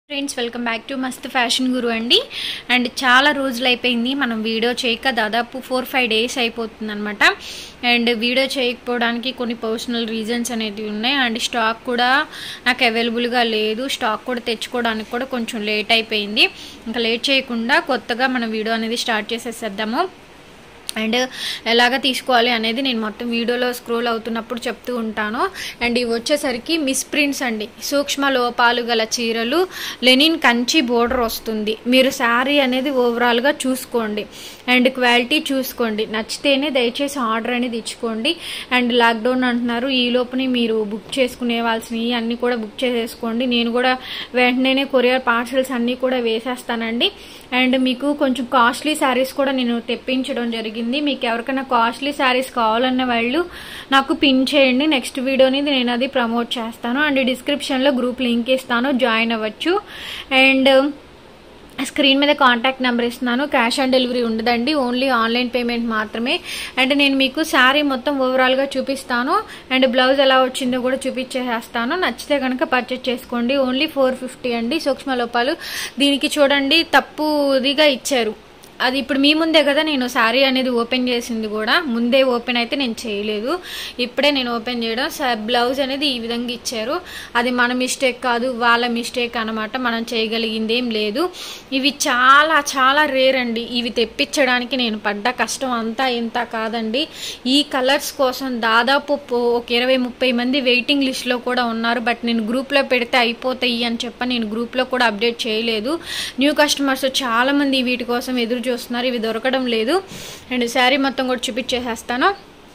friends welcome back to Mast fashion Guru అండి and చాలా రోజులు అయిపోయింది మనం వీడియో చేయక దాదాపు ఫోర్ ఫైవ్ డేస్ అయిపోతుంది అనమాట అండ్ వీడియో చేయకపోవడానికి కొన్ని పర్సనల్ రీజన్స్ అనేవి ఉన్నాయి అండ్ స్టాక్ కూడా నాకు అవైలబుల్గా లేదు స్టాక్ కూడా తెచ్చుకోవడానికి కూడా కొంచెం లేట్ అయిపోయింది ఇంకా లేట్ చేయకుండా కొత్తగా మనం వీడియో అనేది స్టార్ట్ చేసేసేద్దాము అండ్ ఎలాగ తీసుకోవాలి అనేది నేను మొత్తం వీడియోలో స్క్రోల్ అవుతున్నప్పుడు చెప్తూ ఉంటాను అండ్ ఇవి వచ్చేసరికి మిస్ ప్రింట్స్ అండి సూక్ష్మ లోపాలు గల చీరలు లెనిన్ కంచి బోర్డర్ వస్తుంది మీరు శారీ అనేది ఓవరాల్గా చూసుకోండి అండ్ క్వాలిటీ చూసుకోండి నచ్చితేనే దయచేసి ఆర్డర్ అనేది ఇచ్చుకోండి అండ్ లాక్డౌన్ అంటున్నారు ఈ లోపుని మీరు బుక్ చేసుకునే వాళ్ళసినవి అన్నీ కూడా బుక్ చేసేసుకోండి నేను కూడా వెంటనే కొరియర్ పార్సల్స్ అన్నీ కూడా వేసేస్తానండి అండ్ మీకు కొంచెం కాస్ట్లీ శారీస్ కూడా నేను తెప్పించడం జరిగింది మీకు ఎవరికైనా కాస్ట్లీ శారీస్ కావాలన్న వాళ్ళు నాకు పిన్ చేయండి నెక్స్ట్ వీడియోని నేను అది ప్రమోట్ చేస్తాను అండ్ డిస్క్రిప్షన్లో గ్రూప్ లింక్ ఇస్తాను జాయిన్ అవ్వచ్చు అండ్ స్క్రీన్ మీద కాంటాక్ట్ నెంబర్ ఇస్తున్నాను క్యాష్ ఆన్ డెలివరీ ఉండదండి ఓన్లీ ఆన్లైన్ పేమెంట్ మాత్రమే అండ్ నేను మీకు శారీ మొత్తం ఓవరాల్గా చూపిస్తాను అండ్ బ్లౌజ్ ఎలా వచ్చిందో కూడా చూపించేసేస్తాను నచ్చితే కనుక పర్చేస్ చేసుకోండి ఓన్లీ ఫోర్ ఫిఫ్టీ అండి సూక్ష్మ లోపాలు దీనికి చూడండి తప్పుదిగా ఇచ్చారు అది ఇప్పుడు మీ ముందే కదా నేను శారీ అనేది ఓపెన్ చేసింది కూడా ముందే ఓపెన్ అయితే నేను చేయలేదు ఇప్పుడే నేను ఓపెన్ చేయడం బ్లౌజ్ అనేది ఈ విధంగా ఇచ్చారు అది మన మిస్టేక్ కాదు వాళ్ళ మిస్టేక్ అనమాట మనం చేయగలిగింది ఏం లేదు ఇవి చాలా చాలా రేర్ అండి ఇవి తెప్పించడానికి నేను పడ్డ కష్టం అంతా ఇంత కాదండి ఈ కలర్స్ కోసం దాదాపు ఒక ఇరవై ముప్పై మంది వెయిటింగ్ లిస్ట్లో కూడా ఉన్నారు బట్ నేను గ్రూప్లో పెడితే అయిపోతాయి అని చెప్పి నేను గ్రూప్లో కూడా అప్డేట్ చేయలేదు న్యూ కస్టమర్స్ చాలామంది వీటి కోసం ఎదురు చూస్తున్నారు ఇవి దొరకడం లేదు అండ్ శారీ మొత్తం కూడా చూపించేసేస్తాను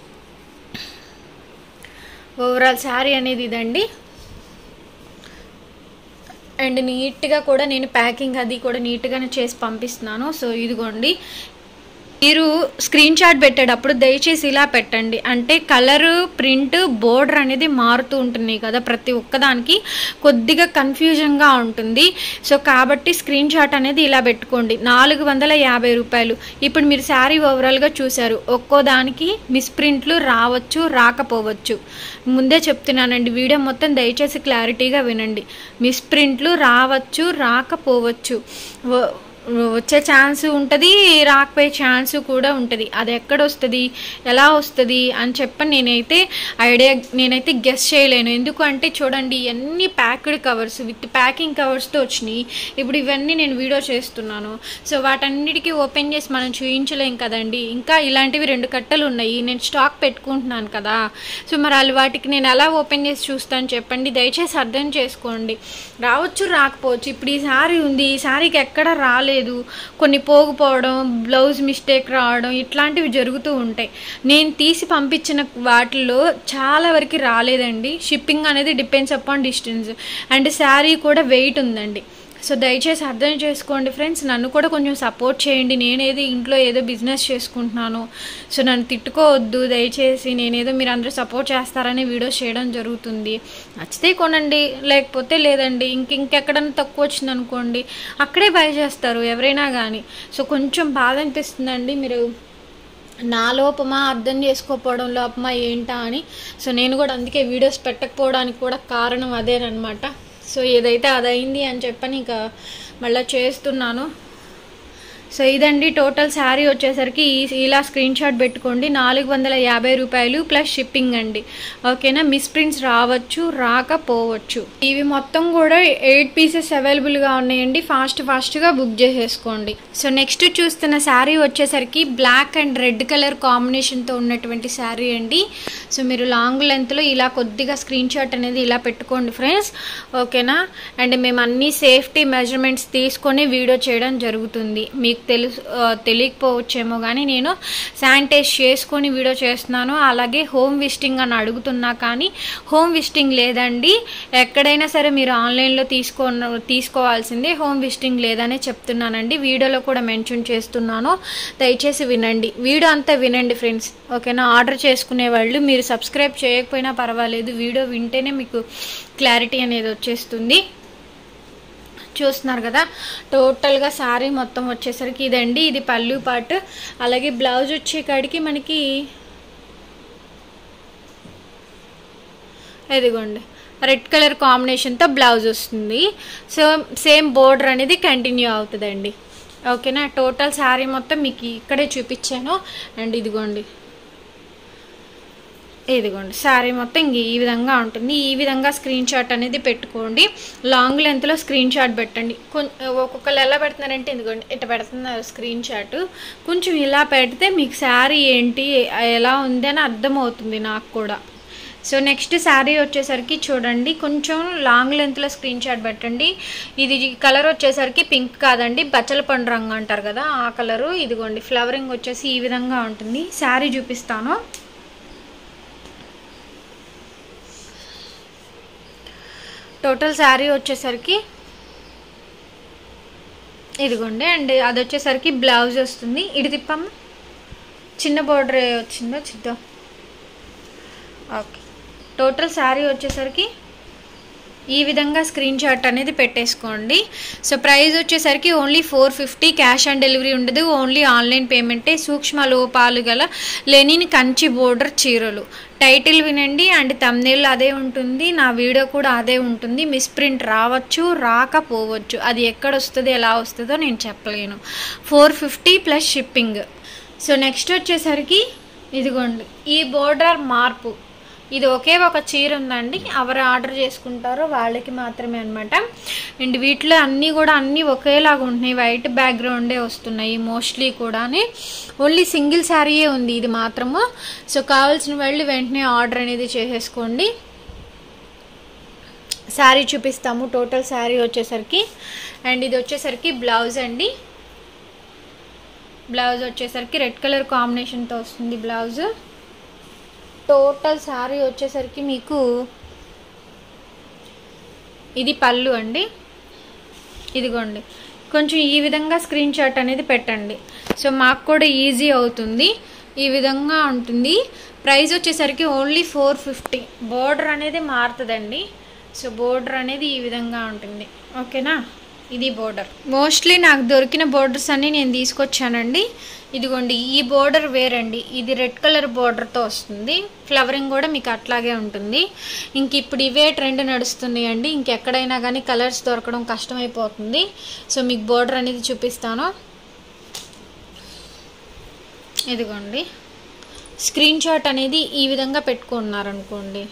ఓవరాల్ శారీ అనేది ఇదండి అండ్ నీట్గా కూడా నేను ప్యాకింగ్ అది కూడా నీట్గానే చేసి పంపిస్తున్నాను సో ఇదిగోండి మీరు స్క్రీన్ షాట్ పెట్టేటప్పుడు దయచేసి ఇలా పెట్టండి అంటే కలర్ ప్రింట్ బోర్డర్ అనేది మారుతూ ఉంటుంది కదా ప్రతి ఒక్కదానికి కొద్దిగా కన్ఫ్యూజన్గా ఉంటుంది సో కాబట్టి స్క్రీన్ షాట్ అనేది ఇలా పెట్టుకోండి నాలుగు వందల యాభై రూపాయలు ఇప్పుడు మీరు శారీ ఓవరాల్గా చూసారు ఒక్కో దానికి మిస్ప్రింట్లు రావచ్చు రాకపోవచ్చు ముందే చెప్తున్నానండి వీడియో మొత్తం దయచేసి క్లారిటీగా వినండి మిస్ప్రింట్లు రావచ్చు రాకపోవచ్చు వచ్చే ఛాన్స్ ఉంటుంది రాకపోయే ఛాన్స్ కూడా ఉంటుంది అది ఎక్కడ వస్తుంది ఎలా వస్తుంది అని చెప్పని నేనైతే ఐడియా నేనైతే గెస్ చేయలేను ఎందుకంటే చూడండి ఇవన్నీ ప్యాక్డ్ కవర్స్ విత్ ప్యాకింగ్ కవర్స్తో వచ్చినాయి ఇప్పుడు ఇవన్నీ నేను వీడియో చేస్తున్నాను సో వాటన్నిటికీ ఓపెన్ చేసి మనం చూపించలేం కదండి ఇంకా ఇలాంటివి రెండు కట్టలు ఉన్నాయి నేను స్టాక్ పెట్టుకుంటున్నాను కదా సో మరి వాళ్ళు వాటికి నేను ఎలా ఓపెన్ చేసి చూస్తాను చెప్పండి దయచేసి అర్థం చేసుకోండి రావచ్చు రాకపోవచ్చు ఇప్పుడు ఈ శారీ ఉంది ఈ శారీకి ఎక్కడ రాలేదు రాలేదు కొన్ని పోగుపోవడం బ్లౌజ్ మిస్టేక్ రావడం ఇట్లాంటివి జరుగుతూ ఉంటాయి నేను తీసి పంపించిన వాటిల్లో చాలా వరకు రాలేదండి షిప్పింగ్ అనేది depends upon distance and sari కూడా వెయిట్ ఉందండి సో దయచేసి అర్థం చేసుకోండి ఫ్రెండ్స్ నన్ను కూడా కొంచెం సపోర్ట్ చేయండి నేనేదో ఇంట్లో ఏదో బిజినెస్ చేసుకుంటున్నాను సో నన్ను తిట్టుకోవద్దు దయచేసి నేనేదో మీరు అందరూ సపోర్ట్ చేస్తారని వీడియోస్ చేయడం జరుగుతుంది నచ్చితే కొనండి లేకపోతే లేదండి ఇంక ఇంకెక్కడన్నా తక్కువ వచ్చింది అనుకోండి అక్కడే బై చేస్తారు ఎవరైనా కానీ సో కొంచెం బాధ అనిపిస్తుందండి మీరు నా లోపమా అర్థం చేసుకోకపోవడం లోపమా ఏంటా అని సో నేను కూడా అందుకే వీడియోస్ పెట్టకపోవడానికి కూడా కారణం అదేనమాట సో ఏదైతే అదైంది అని చెప్పని ఇంకా మళ్ళీ చేస్తున్నాను సో ఇదండి టోటల్ శారీ వచ్చేసరికి ఇలా స్క్రీన్ షాట్ పెట్టుకోండి నాలుగు వందల యాభై రూపాయలు ప్లస్ షిప్పింగ్ అండి ఓకేనా మిస్ ప్రింట్స్ రావచ్చు రాకపోవచ్చు ఇవి మొత్తం కూడా ఎయిట్ పీసెస్ అవైలబుల్గా ఉన్నాయండి ఫాస్ట్ ఫాస్ట్గా బుక్ చేసేసుకోండి సో నెక్స్ట్ చూస్తున్న శారీ వచ్చేసరికి బ్లాక్ అండ్ రెడ్ కలర్ కాంబినేషన్తో ఉన్నటువంటి శారీ అండి సో మీరు లాంగ్ లెంత్లో ఇలా కొద్దిగా స్క్రీన్ షాట్ అనేది ఇలా పెట్టుకోండి ఫ్రెండ్స్ ఓకేనా అండ్ మేము అన్ని సేఫ్టీ మెజర్మెంట్స్ తీసుకొని వీడియో చేయడం జరుగుతుంది మీకు తెలుసు తెలియకపోవచ్చేమో కానీ నేను శానిటైజ్ చేసుకొని వీడియో చేస్తున్నాను అలాగే హోమ్ విజిటింగ్ అని అడుగుతున్నా కానీ హోమ్ విజిటింగ్ లేదండి ఎక్కడైనా సరే మీరు ఆన్లైన్లో తీసుకో తీసుకోవాల్సిందే హోమ్ విజిటింగ్ లేదనే చెప్తున్నానండి వీడియోలో కూడా మెన్షన్ చేస్తున్నాను దయచేసి వినండి వీడియో అంతా వినండి ఫ్రెండ్స్ ఓకేనా ఆర్డర్ చేసుకునే వాళ్ళు మీరు సబ్స్క్రైబ్ చేయకపోయినా పర్వాలేదు వీడియో వింటేనే మీకు క్లారిటీ అనేది వచ్చేస్తుంది చూస్తున్నారు కదా టోటల్గా శారీ మొత్తం వచ్చేసరికి ఇదండి ఇది పళ్ళు పాటు అలాగే బ్లౌజ్ వచ్చే కాడికి మనకి ఇదిగోండి రెడ్ కలర్ కాంబినేషన్తో బ్లౌజ్ వస్తుంది సో సేమ్ బోర్డర్ అనేది కంటిన్యూ అవుతుందండి ఓకేనా టోటల్ శారీ మొత్తం మీకు ఇక్కడే చూపించాను అండ్ ఇదిగోండి ఇదిగోండి శారీ మొత్తం ఇంక ఈ విధంగా ఉంటుంది ఈ విధంగా స్క్రీన్ షాట్ అనేది పెట్టుకోండి లాంగ్ లెంత్లో స్క్రీన్ షాట్ పెట్టండి కొం ఒక్కొక్కరు ఎలా పెడుతున్నారంటే ఇదిగోండి ఇట్లా పెడుతున్నారు స్క్రీన్ షాట్ కొంచెం ఇలా పెడితే మీకు శారీ ఏంటి ఎలా ఉంది అని అర్థమవుతుంది నాకు కూడా సో నెక్స్ట్ శారీ వచ్చేసరికి చూడండి కొంచెం లాంగ్ లెంత్లో స్క్రీన్ షాట్ పెట్టండి ఇది కలర్ వచ్చేసరికి పింక్ కాదండి బచ్చల పండు రంగు అంటారు కదా ఆ కలరు ఇదిగోండి ఫ్లవరింగ్ వచ్చేసి ఈ విధంగా ఉంటుంది శారీ చూపిస్తాను టోటల్ శారీ వచ్చేసరికి ఇదిగోండి అండ్ అది వచ్చేసరికి బ్లౌజ్ వస్తుంది ఇటు తిప్పమ్మ చిన్న బార్డర్ వచ్చిందో చూద్దాం ఓకే టోటల్ శారీ వచ్చేసరికి ఈ విధంగా స్క్రీన్ షాట్ అనేది పెట్టేసుకోండి సో ప్రైస్ వచ్చేసరికి only four fifty cash on delivery ఉండదు ఓన్లీ ఆన్లైన్ పేమెంటే సూక్ష్మ లోపాలు గల లెనిన్ కంచి బోర్డర్ చీరలు టైటిల్ వినండి అండ్ తమ్నేల్ అదే ఉంటుంది నా వీడియో కూడా అదే ఉంటుంది మిస్ప్రింట్ రావచ్చు రాకపోవచ్చు అది ఎక్కడ వస్తుంది ఎలా వస్తుందో నేను చెప్పలేను four fifty plus shipping so next వచ్చేసరికి ఇదిగోండి ఈ బోర్డర్ మార్పు ఇది ఒకే ఒక చీర ఉందండి ఎవరు ఆర్డర్ చేసుకుంటారో వాళ్ళకి మాత్రమే అనమాట అండ్ వీటిలో అన్నీ కూడా అన్నీ ఒకేలాగా ఉంటున్నాయి వైట్ బ్యాక్గ్రౌండే వస్తున్నాయి మోస్ట్లీ కూడా ఓన్లీ సింగిల్ శారీయే ఉంది ఇది మాత్రము సో కావాల్సిన వాళ్ళు వెంటనే ఆర్డర్ అనేది చేసేసుకోండి శారీ చూపిస్తాము టోటల్ శారీ వచ్చేసరికి అండ్ ఇది వచ్చేసరికి బ్లౌజ్ అండి బ్లౌజ్ వచ్చేసరికి రెడ్ కలర్ కాంబినేషన్తో వస్తుంది బ్లౌజ్ టోటల్ శారీ వచ్చేసరికి మీకు ఇది పళ్ళు అండి ఇదిగోండి కొంచెం ఈ విధంగా స్క్రీన్ షాట్ అనేది పెట్టండి సో మాకు కూడా ఈజీ అవుతుంది ఈ విధంగా ఉంటుంది ప్రైస్ వచ్చేసరికి ఓన్లీ ఫోర్ ఫిఫ్టీ బోర్డర్ అనేది మారుతుందండి సో బోర్డర్ అనేది ఈ విధంగా ఉంటుంది ఓకేనా ఇది బోర్డర్ మోస్ట్లీ నాకు దొరికిన బోర్డర్స్ అన్నీ నేను తీసుకొచ్చానండి ఇదిగోండి ఈ బోర్డర్ వేరండి ఇది రెడ్ కలర్ బోర్డర్తో వస్తుంది ఫ్లవరింగ్ కూడా మీకు అట్లాగే ఉంటుంది ఇంక ఇప్పుడు ఇవే ట్రెండ్ నడుస్తున్నాయండి ఇంకెక్కడైనా కానీ కలర్స్ దొరకడం కష్టమైపోతుంది సో మీకు బోర్డర్ అనేది చూపిస్తాను ఇదిగోండి స్క్రీన్ షాట్ అనేది ఈ విధంగా పెట్టుకున్నారనుకోండి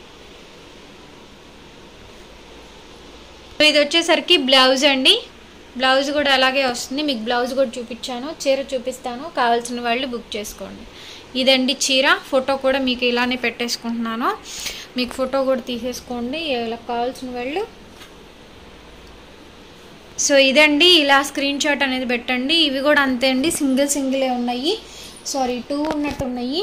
ఇది వచ్చేసరికి బ్లౌజ్ అండి బ్లౌజ్ కూడా అలాగే వస్తుంది మీకు బ్లౌజ్ కూడా చూపించాను చీర చూపిస్తాను కావాల్సిన వాళ్ళు బుక్ చేసుకోండి ఇదండి చీర ఫోటో కూడా మీకు ఇలానే పెట్టేసుకుంటున్నాను మీకు ఫోటో కూడా తీసేసుకోండి ఇలా కావాల్సిన వాళ్ళు సో ఇదండి ఇలా స్క్రీన్ షాట్ అనేది పెట్టండి ఇవి కూడా అంతే అండి సింగిల్ సింగిలే ఉన్నాయి సారీ టూ ఉన్నట్టు ఉన్నాయి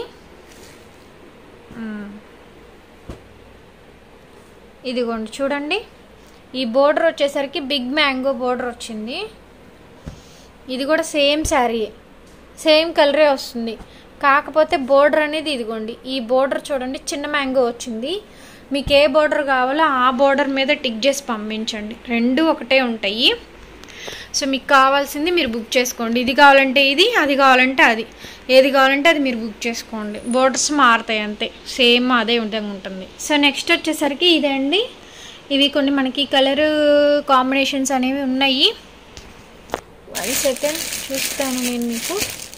ఇదిగోండి చూడండి ఈ బోర్డర్ వచ్చేసరికి బిగ్ మ్యాంగో బోర్డర్ వచ్చింది ఇది కూడా సేమ్ శారీ సేమ్ కలరే వస్తుంది కాకపోతే బోర్డర్ అనేది ఇదిగోండి ఈ బోర్డర్ చూడండి చిన్న మ్యాంగో వచ్చింది మీకు ఏ బోర్డర్ కావాలో ఆ బోర్డర్ మీద టిక్ చేసి పంపించండి రెండు ఒకటే ఉంటాయి సో మీకు కావాల్సింది మీరు బుక్ చేసుకోండి ఇది కావాలంటే ఇది అది కావాలంటే అది ఏది కావాలంటే అది మీరు బుక్ చేసుకోండి బోర్డర్స్ మారుతాయి అంతే సేమ్ అదే విధంగా ఉంటుంది సో నెక్స్ట్ వచ్చేసరికి ఇదండి ఇవి కొన్ని మనకి కలర్ కాంబినేషన్స్ అనేవి ఉన్నాయి వన్ సెకండ్ చూస్తాను నేను మీకు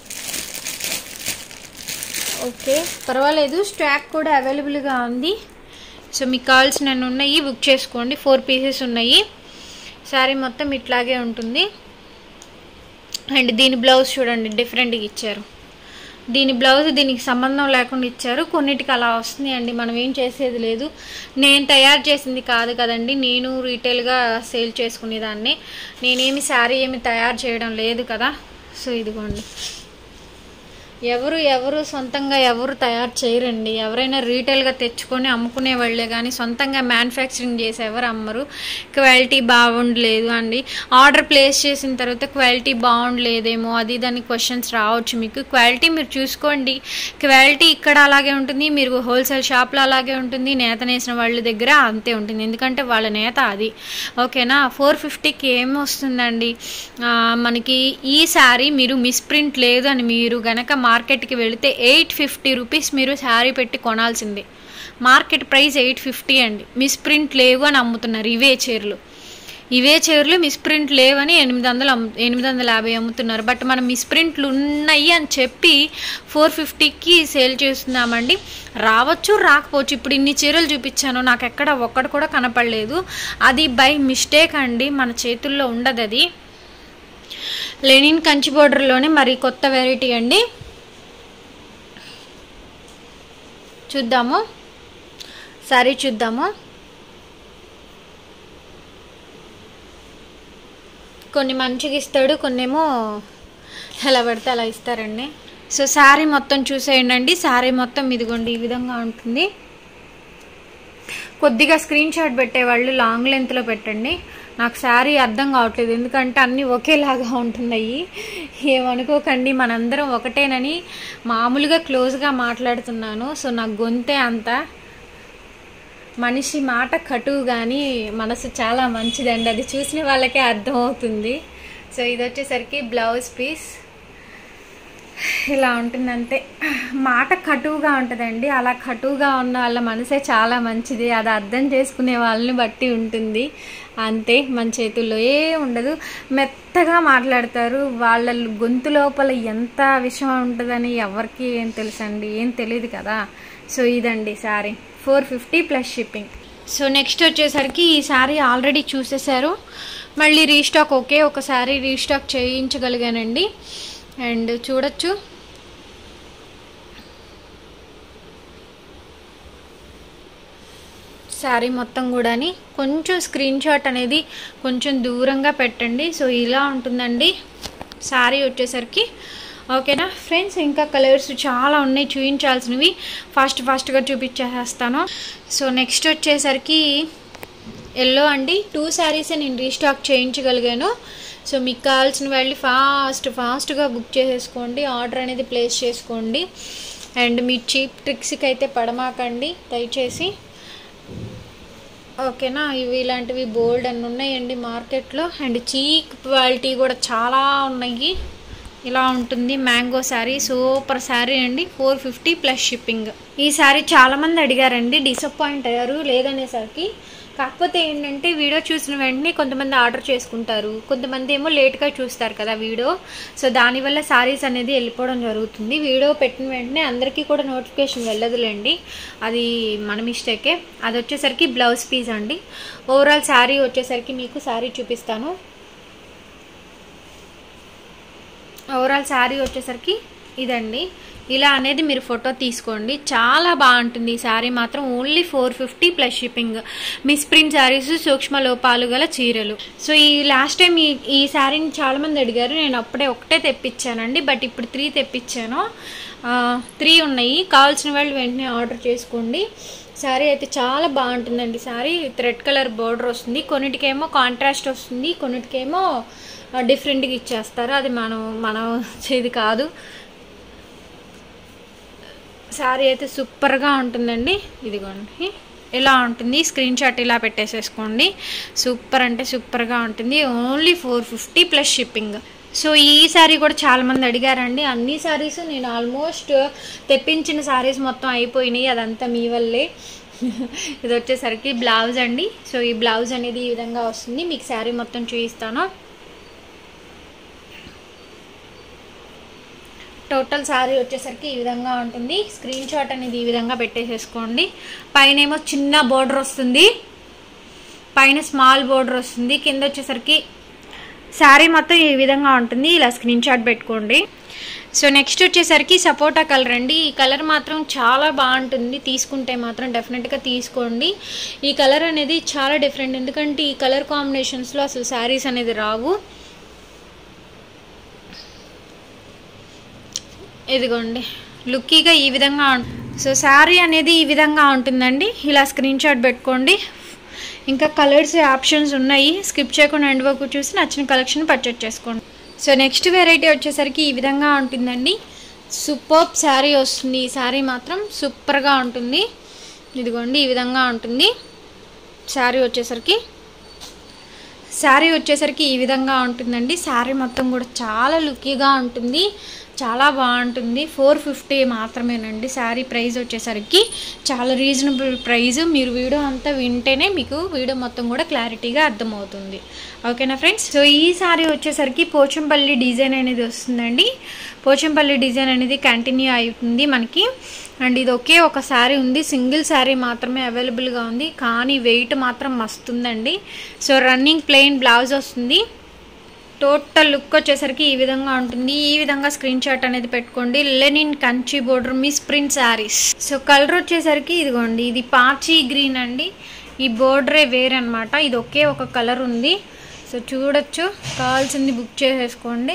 ఓకే పర్వాలేదు స్టాక్ కూడా అవైలబుల్గా ఉంది సో మీకు కావాల్సిన ఉన్నాయి బుక్ చేసుకోండి ఫోర్ పీసెస్ ఉన్నాయి శారీ మొత్తం ఇట్లాగే ఉంటుంది అండ్ దీని బ్లౌజ్ చూడండి డిఫరెంట్గా ఇచ్చారు దీని బ్లౌజ్ దీనికి సంబంధం లేకుండా ఇచ్చారు కొన్నిటికి అలా వస్తుంది అండి మనం ఏం చేసేది లేదు నేను తయారు చేసింది కాదు కదండి నేను రీటైల్గా సేల్ చేసుకునేదాన్ని నేనేమి శారీ ఏమి తయారు చేయడం లేదు కదా సో ఇదిగోండి ఎవరు ఎవరు సొంతంగా ఎవరు తయారు చేయరండి ఎవరైనా రీటైల్గా తెచ్చుకొని అమ్ముకునే వాళ్ళే కానీ సొంతంగా మ్యానుఫ్యాక్చరింగ్ చేసి ఎవరు అమ్మరు క్వాలిటీ బాగుండలేదు అండి ఆర్డర్ ప్లేస్ చేసిన తర్వాత క్వాలిటీ బాగుండలేదేమో అది దాని క్వశ్చన్స్ రావచ్చు మీకు క్వాలిటీ మీరు చూసుకోండి క్వాలిటీ ఇక్కడ అలాగే ఉంటుంది మీరు హోల్సేల్ షాప్లో అలాగే ఉంటుంది నేత నేసిన వాళ్ళ దగ్గర అంతే ఉంటుంది ఎందుకంటే వాళ్ళ నేత అది ఓకేనా ఫోర్ ఫిఫ్టీకి ఏం వస్తుందండి మనకి ఈ శారీ మీరు మిస్ప్రింట్ లేదు అని మీరు గనక మార్కెట్కి వెళితే ఎయిట్ ఫిఫ్టీ రూపీస్ మీరు శారీ పెట్టి కొనాల్సిందే మార్కెట్ ప్రైస్ ఎయిట్ ఫిఫ్టీ అండి మిస్ప్రింట్ లేవు అని అమ్ముతున్నారు ఇవే చీరలు ఇవే చీరలు మిస్ప్రింట్ లేవని ఎనిమిది వందలు అమ్ము ఎనిమిది వందల యాభై అమ్ముతున్నారు బట్ మనం మిస్ప్రింట్లు ఉన్నాయి అని చెప్పి ఫోర్ ఫిఫ్టీకి సేల్ చేస్తున్నామండి రావచ్చు రాకపోవచ్చు ఇప్పుడు ఇన్ని చీరలు చూపించాను నాకు ఎక్కడ ఒక్కటి కూడా కనపడలేదు అది బై మిస్టేక్ అండి మన చేతుల్లో ఉండదు అది లెనిన్ కంచి బోర్డర్లోనే మరి కొత్త వెరైటీ అండి చూద్దాము సారీ చూద్దాము కొన్ని మంచిగా ఇస్తాడు కొన్నేమో ఎలా పడితే అలా ఇస్తారండి సో శారీ మొత్తం చూసేయండి శారీ మొత్తం ఇదిగోండి ఈ విధంగా ఉంటుంది కొద్దిగా స్క్రీన్ షాట్ పెట్టేవాళ్ళు లాంగ్ లెంత్లో పెట్టండి నాకు శారీ అర్థం కావట్లేదు ఎందుకంటే అన్నీ ఒకేలాగా ఉంటున్నాయి ఏమనుకోకండి మనందరం ఒకటేనని మామూలుగా క్లోజ్గా మాట్లాడుతున్నాను సో నాకు గొంతే అంత మనిషి మాట కటువు కానీ మనసు చాలా మంచిదండి అది చూసిన వాళ్ళకే అర్థమవుతుంది సో ఇది వచ్చేసరికి బ్లౌజ్ పీస్ ఇలా ఉంటుందంతే మాట కటువుగా ఉంటుందండి అలా కటువుగా ఉన్న వాళ్ళ మనసే చాలా మంచిది అది అర్థం చేసుకునే వాళ్ళని బట్టి ఉంటుంది అంతే మన చేతుల్లో ఏ ఉండదు మెత్తగా మాట్లాడతారు వాళ్ళ గొంతు లోపల ఎంత విషయం ఉంటుందని ఎవరికి ఏం తెలుసండి ఏం తెలియదు కదా సో ఇదండి sari four fifty plus shipping so next వచ్చేసరికి ఈ శారీ ఆల్రెడీ చూసేశారు మళ్ళీ రీస్టాక్ ఓకే ఒకసారి రీస్టాక్ చేయించగలిగానండి అండ్ చూడొచ్చు శారీ మొత్తం కూడాని కొంచెం స్క్రీన్ షాట్ అనేది కొంచెం దూరంగా పెట్టండి సో ఇలా ఉంటుందండి శారీ వచ్చేసరికి ఓకేనా ఫ్రెండ్స్ ఇంకా కలర్స్ చాలా ఉన్నాయి చూపించాల్సినవి ఫాస్ట్ ఫాస్ట్గా చూపించేస్తాను సో నెక్స్ట్ వచ్చేసరికి ఎల్లో అండి టూ శారీసే నేను రీస్టాక్ చేయించగలిగాను సో మీకు కావాల్సిన వాళ్ళు ఫాస్ట్ ఫాస్ట్గా బుక్ చేసేసుకోండి ఆర్డర్ అనేది ప్లేస్ చేసుకోండి అండ్ మీ చీప్ ట్రిక్స్కి అయితే పడమాకండి దయచేసి ఓకేనా ఇవి ఇలాంటివి బోల్డ్ అని ఉన్నాయండి మార్కెట్లో అండ్ చీక్ క్వాలిటీ కూడా చాలా ఉన్నాయి ఇలా ఉంటుంది మ్యాంగో శారీ సూపర్ శారీ అండి ఫోర్ ఫిఫ్టీ ప్లస్ షిప్పింగ్ ఈ శారీ చాలామంది అడిగారండి డిసప్పాయింట్ అయ్యారు లేదనేసరికి కాకపోతే ఏంటంటే వీడియో చూసిన వెంటనే కొంతమంది ఆర్డర్ చేసుకుంటారు కొంతమంది ఏమో లేట్గా చూస్తారు కదా వీడియో సో దానివల్ల శారీస్ అనేది వెళ్ళిపోవడం జరుగుతుంది వీడియో పెట్టిన వెంటనే అందరికీ కూడా నోటిఫికేషన్ వెళ్ళదులేండి అది మన మిస్టేకే అది వచ్చేసరికి బ్లౌజ్ పీస్ అండి ఓవరాల్ శారీ వచ్చేసరికి మీకు శారీ చూపిస్తాను ఓవరాల్ శారీ వచ్చేసరికి ఇదండి ఇలా అనేది మీరు ఫోటో తీసుకోండి చాలా బాగుంటుంది ఈ శారీ మాత్రం only four fifty plus shipping misprint saris సూక్ష్మ లోపాలు గల చీరలు సో ఈ లాస్ట్ టైం ఈ ఈ శారీని చాలామంది అడిగారు నేను అప్పుడే ఒకటే తెప్పించానండి బట్ ఇప్పుడు త్రీ తెప్పించాను త్రీ ఉన్నాయి కావాల్సిన వాళ్ళు వెంటనే ఆర్డర్ చేసుకోండి శారీ అయితే చాలా బాగుంటుందండి శారీ థ్రెడ్ కలర్ బోర్డర్ వస్తుంది కొన్నిటికేమో కాంట్రాస్ట్ వస్తుంది కొన్నిటికేమో డిఫరెంట్గా ఇచ్చేస్తారు అది మనం మనం చేది కాదు శారీ అయితే సూపర్గా ఉంటుందండి ఇదిగోండి ఇలా ఉంటుంది స్క్రీన్ షాట్ ఇలా పెట్టేసేసుకోండి సూపర్ అంటే సూపర్గా ఉంటుంది only four fifty plus shipping so ఈ శారీ కూడా చాలామంది అడిగారండి అన్ని శారీస్ నేను ఆల్మోస్ట్ తెప్పించిన శారీస్ మొత్తం అయిపోయినాయి అదంతా మీ వల్లే ఇది వచ్చేసరికి బ్లౌజ్ అండి సో ఈ బ్లౌజ్ అనేది ఈ విధంగా వస్తుంది మీకు శారీ మొత్తం చూపిస్తాను టోటల్ శారీ వచ్చేసరికి ఈ విధంగా ఉంటుంది స్క్రీన్ షాట్ అనేది ఈ విధంగా పెట్టేసేసుకోండి పైన ఏమో చిన్న బోర్డర్ వస్తుంది పైన స్మాల్ బోర్డర్ వస్తుంది కింద వచ్చేసరికి శారీ మొత్తం ఈ విధంగా ఉంటుంది ఇలా స్క్రీన్ షాట్ పెట్టుకోండి సో నెక్స్ట్ వచ్చేసరికి సపోటా కలర్ అండి ఈ కలర్ మాత్రం చాలా బాగుంటుంది తీసుకుంటే మాత్రం డెఫినెట్గా తీసుకోండి ఈ కలర్ అనేది చాలా డిఫరెంట్ ఎందుకంటే ఈ కలర్ కాంబినేషన్స్లో అసలు శారీస్ అనేది రావు ఇదిగోండి లుక్కీగా ఈ విధంగా సో శారీ అనేది ఈ విధంగా ఉంటుందండి ఇలా స్క్రీన్ షాట్ పెట్టుకోండి ఇంకా కలర్స్ ఆప్షన్స్ ఉన్నాయి స్కిప్ చేయకుండా ఎండ్ వరకు చూసి నచ్చిన కలెక్షన్ పర్చేట్ చేసుకోండి సో నెక్స్ట్ వెరైటీ వచ్చేసరికి ఈ విధంగా ఉంటుందండి సూపర్ శారీ వస్తుంది ఈ శారీ మాత్రం సూపర్గా ఉంటుంది ఇదిగోండి ఈ విధంగా ఉంటుంది శారీ వచ్చేసరికి శారీ వచ్చేసరికి ఈ విధంగా ఉంటుందండి శారీ మొత్తం కూడా చాలా లుక్కీగా ఉంటుంది చాలా బాగుంటుంది ఫోర్ ఫిఫ్టీ మాత్రమేనండి శారీ ప్రైస్ వచ్చేసరికి చాలా రీజనబుల్ ప్రైస్ మీరు వీడియో అంతా వింటేనే మీకు వీడియో మొత్తం కూడా క్లారిటీగా అర్థమవుతుంది ఓకేనా ఫ్రెండ్స్ సో ఈ శారీ వచ్చేసరికి పోచంపల్లి డిజైన్ అనేది వస్తుందండి పోచంపల్లి డిజైన్ అనేది కంటిన్యూ అవుతుంది మనకి అండ్ ఇది ఒకే ఒక శారీ ఉంది సింగిల్ శారీ మాత్రమే అవైలబుల్గా ఉంది కానీ వెయిట్ మాత్రం మస్తుందండి సో రన్నింగ్ ప్లెయిన్ బ్లౌజ్ వస్తుంది టోటల్ లుక్ వచ్చేసరికి ఈ విధంగా ఉంటుంది ఈ విధంగా స్క్రీన్ షాట్ అనేది పెట్టుకోండి linen Kanchi border misprint saris so colour వచ్చేసరికి ఇదిగోండి ఇది పాచి గ్రీన్ అండి ఈ బోర్డరే వేరే అనమాట ఇది ఒకే ఒక కలర్ ఉంది సో చూడొచ్చు కావాల్సింది బుక్ చేసేసుకోండి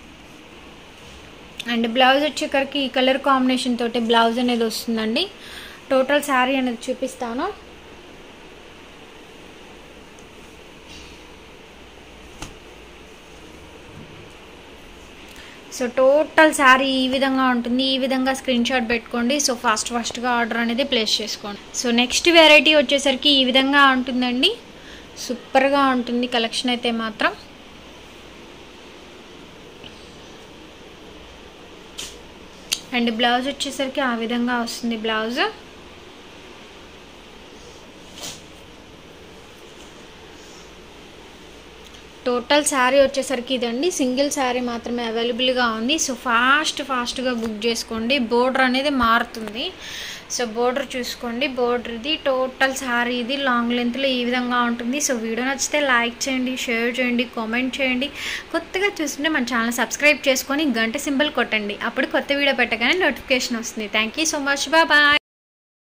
అండ్ బ్లౌజ్ వచ్చేసరికి ఈ కలర్ కాంబినేషన్ తోటి బ్లౌజ్ అనేది వస్తుందండి టోటల్ శారీ అనేది చూపిస్తాను సో టోటల్ శారీ ఈ విధంగా ఉంటుంది ఈ విధంగా స్క్రీన్ షాట్ పెట్టుకోండి సో ఫాస్ట్ ఫాస్ట్గా ఆర్డర్ అనేది ప్లేస్ చేసుకోండి సో నెక్స్ట్ వెరైటీ వచ్చేసరికి ఈ విధంగా ఉంటుందండి సూపర్గా ఉంటుంది కలెక్షన్ అయితే మాత్రం అండ్ బ్లౌజ్ వచ్చేసరికి ఆ విధంగా వస్తుంది బ్లౌజ్ టోటల్ శారీ వచ్చేసరికి ఇదండి సింగిల్ శారీ మాత్రమే అవైలబుల్గా ఉంది సో ఫాస్ట్ ఫాస్ట్గా బుక్ చేసుకోండి బోర్డర్ అనేది మారుతుంది సో బోర్డర్ చూసుకోండి బోర్డర్ ఇది టోటల్ శారీ ఇది లాంగ్ లెంత్లో ఈ విధంగా ఉంటుంది సో వీడియో నచ్చితే లైక్ చేయండి షేర్ చేయండి కామెంట్ చేయండి కొత్తగా చూస్తుంటే మన ఛానల్ సబ్స్క్రైబ్ చేసుకొని గంట సింబల్ కొట్టండి అప్పుడు కొత్త వీడియో పెట్టగానే నోటిఫికేషన్ వస్తుంది thank you so much bye